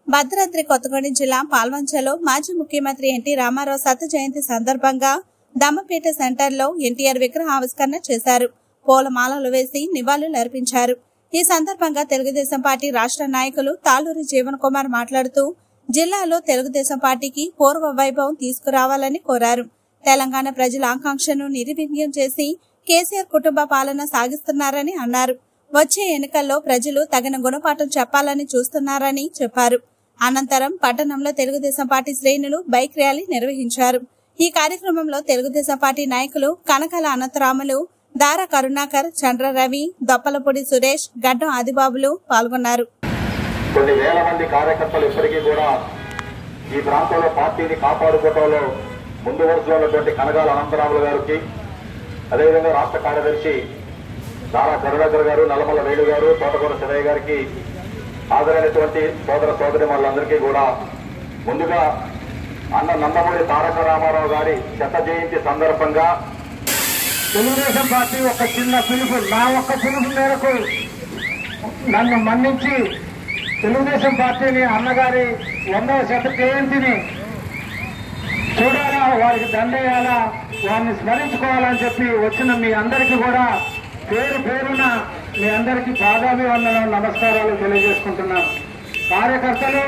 భద్రాద్రి కొత్తగూడెం జిల్లా పాల్వంచలో మాజీ ముఖ్యమంత్రి ఎన్టీ రామారావు శత జయంతి సందర్భంగా దమ్మపేట సెంటర్లో ఎన్టీఆర్ విగ్రహ ఆవిష్కరణ చేశారు పూలమాలలు వేసి నివాళులు అర్పించారు ఈ సందర్భంగా తెలుగుదేశం పార్టీ రాష్ట్ర నాయకులు తాళూరి జీవన్ కుమార్ మాట్లాడుతూ జిల్లాలో తెలుగుదేశం పార్టీకి పూర్వ వైభవం తీసుకురావాలని కోరారు తెలంగాణ ప్రజల ఆకాంక్షను నిర్వీర్యం చేసి కేసీఆర్ కుటుంబ పాలన సాగిస్తున్నారని అన్నారు వచ్చే ఎన్నికల్లో ప్రజలు తగిన గుణపాఠం చెప్పాలని చూస్తున్నారని చెప్పారు అనంతరం పట్టణంలో తెలుగుదేశం పార్టీ శ్రేణులు బైక్ ర్యాలీ నిర్వహించారు ఈ కార్యక్రమంలో తెలుగుదేశం పార్టీ నాయకులు కనకల అనంతరాములు దార కరుణాకర్ చంద్ర రవి దొప్పలపూడి సురేష్ గడ్డం ఆదిబాబులు పాల్గొన్నారు కొన్ని వేల మంది కార్యకర్తలు ఇప్పటికీ కూడా ఈ ప్రాంతంలో పార్టీని కాపాడుకోవడంలో ముందు వరుసలో ఉన్నటువంటి కనగాల అనంతరాములు గారికి అదేవిధంగా రాష్ట్ర కార్యదర్శి నారా కరుణాకర్ గారు నల్లమల్ల వేణు గారు తోటకూర సిరయ్య గారికి హాజరైనటువంటి సోదర సోదరి వాళ్ళందరికీ కూడా ముందుగా అన్న నందమూరి తారక రామారావు గారి శత జయంతి సందర్భంగా తెలుగుదేశం పార్టీ ఒక చిన్న పిలుపు నా ఒక్క పిలుపు మేరకు నన్ను మన్నించి తెలుగుదేశం పార్టీని అన్నగారి వందవ శత జయంతిని చూడాలా వారికి దండేయాలా వారిని స్మరించుకోవాలని చెప్పి వచ్చిన మీ అందరికీ కూడా పేరు పేరున మీ అందరికీ పాదాభివందనం నమస్కారాలు తెలియజేసుకుంటున్నాను కార్యకర్తలు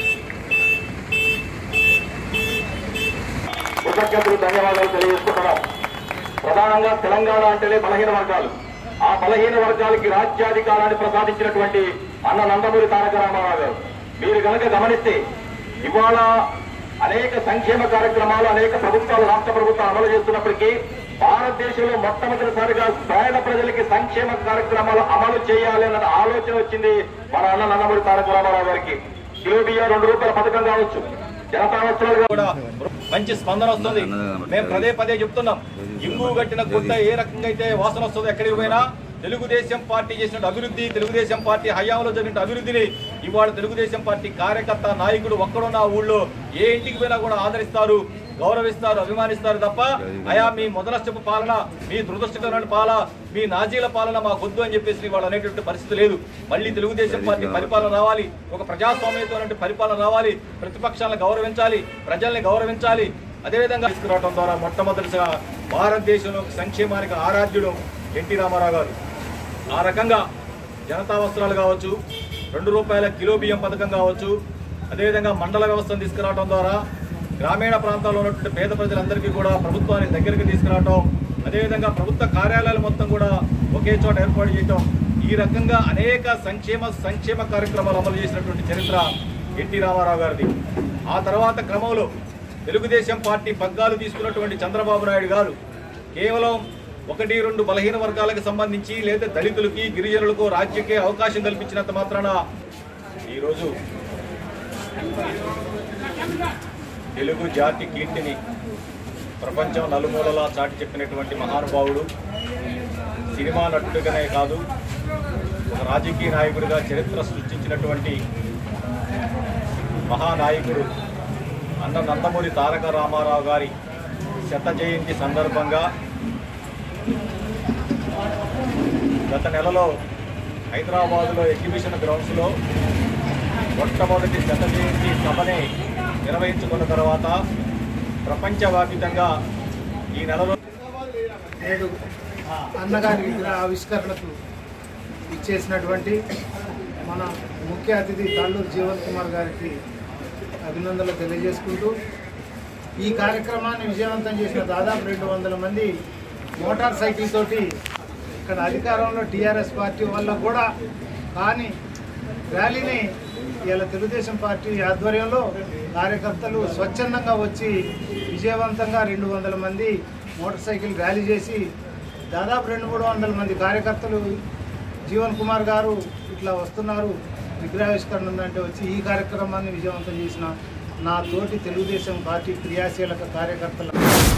కృతజ్ఞతలు ధన్యవాదాలు తెలియజేసుకుంటున్నాం ప్రధానంగా తెలంగాణ అంటేనే బలహీన వర్గాలు ఆ బలహీన వర్గాలకి రాజ్యాధికారాన్ని ప్రసాదించినటువంటి అన్న నందమూరి తారక రామారావు గారు మీరు కనుక గమనిస్తే ఇవాళ అనేక సంక్షేమ కార్యక్రమాలు అనేక ప్రభుత్వాలు రాష్ట్ర ప్రభుత్వాలు అమలు చేస్తున్నప్పటికీ భారతదేశంలో మొట్టమొదటిసారిగా పేద ప్రజలకి సంక్షేమ కార్యక్రమాలు అమలు చేయాలి అన్న ఆలోచన వచ్చింది మన అన్న నందమూరి తారక రామారావు గారికి కిలో బియ్యం రెండు రూపాయల పథకం కావచ్చు జనతా వస్త్రాలు కూడా మంచి స్పందన వస్తుంది మేము పదే పదే చెప్తున్నాం ఇంగు కట్టిన గుడ్డ ఏ రకంగా అయితే వాసన వస్తుందో ఎక్కడికి పోయినా తెలుగుదేశం పార్టీ చేసిన అభివృద్ధి తెలుగుదేశం పార్టీ హయాంలో జరిగిన అభివృద్ధిని ఇవాళ తెలుగుదేశం పార్టీ కార్యకర్త నాయకుడు ఒక్కడున్న ఊళ్ళో ఏ ఇంటికి పోయినా కూడా ఆదరిస్తారు గౌరవిస్తారు అభిమానిస్తారు తప్ప అయా మీ మొదలష్టపు పాలన మీ దురదృష్టకరమైన పాలన మీ నాజీల పాలన మా వద్దు అని చెప్పేసి వాళ్ళు అనేటువంటి పరిస్థితి లేదు మళ్ళీ తెలుగుదేశం పార్టీ పరిపాలన రావాలి ఒక ప్రజాస్వామ్యంతో పరిపాలన రావాలి ప్రతిపక్షాలను గౌరవించాలి ప్రజల్ని గౌరవించాలి అదేవిధంగా తీసుకురావడం ద్వారా మొట్టమొదటిగా భారతదేశంలో సంక్షేమానికి ఆరాధ్యుడు ఎన్టీ రామారావు గారు ఆ రకంగా జనతా వస్త్రాలు కావచ్చు రెండు రూపాయల కిలో బియ్యం పథకం కావచ్చు అదేవిధంగా మండల వ్యవస్థను తీసుకురావడం ద్వారా గ్రామీణ ప్రాంతాల్లో ఉన్నటువంటి పేద ప్రజలందరికీ కూడా ప్రభుత్వానికి దగ్గరికి తీసుకురావడం అదేవిధంగా ప్రభుత్వ కార్యాలయాలు మొత్తం కూడా ఒకే చోట ఏర్పాటు చేయటం ఈ రకంగా అనేక సంక్షేమ సంక్షేమ కార్యక్రమాలు అమలు చేసినటువంటి చరిత్ర ఎన్టీ రామారావు గారిది ఆ తర్వాత క్రమంలో తెలుగుదేశం పార్టీ పగ్గాలు తీసుకున్నటువంటి చంద్రబాబు నాయుడు గారు కేవలం ఒకటి రెండు బలహీన వర్గాలకు సంబంధించి లేదా దళితులకి గిరిజనులకు రాజ్యకే అవకాశం కల్పించినంత మాత్రాన ఈరోజు తెలుగు జాతి కీర్తిని ప్రపంచం నలుమూలలా చాటి చెప్పినటువంటి మహానుభావుడు సినిమా నటుడిగానే కాదు ఒక రాజకీయ నాయకుడిగా చరిత్ర సృష్టించినటువంటి మహానాయకుడు అన్న నందమూరి తారక రామారావు గారి శత జయంతి సందర్భంగా గత నెలలో హైదరాబాదులో ఎగ్జిబిషన్ గ్రౌండ్స్లో మొట్టమొదటి శత జయంతి సభని నిర్వహించుకున్న తర్వాత ప్రపంచవ్యాప్తంగా ఈ నెలలో నేడు అన్నగారి విగ్రహ ఆవిష్కరణకు ఇచ్చేసినటువంటి మన ముఖ్య అతిథి తాళ్ళూరు జీవన్ కుమార్ గారికి అభినందనలు తెలియజేసుకుంటూ ఈ కార్యక్రమాన్ని విజయవంతం చేసిన దాదాపు రెండు వందల మంది మోటార్ సైకిల్ తోటి ఇక్కడ అధికారంలో టీఆర్ఎస్ పార్టీ వల్ల కూడా కానీ ర్యాలీని ఇలా తెలుగుదేశం పార్టీ ఆధ్వర్యంలో కార్యకర్తలు స్వచ్ఛందంగా వచ్చి విజయవంతంగా రెండు వందల మంది మోటార్ సైకిల్ ర్యాలీ చేసి దాదాపు రెండు మూడు వందల మంది కార్యకర్తలు జీవన్ కుమార్ గారు ఇట్లా వస్తున్నారు విగ్రహావిష్కరణ ఉందంటే వచ్చి ఈ కార్యక్రమాన్ని విజయవంతం చేసిన నా తోటి తెలుగుదేశం పార్టీ క్రియాశీలక కార్యకర్తల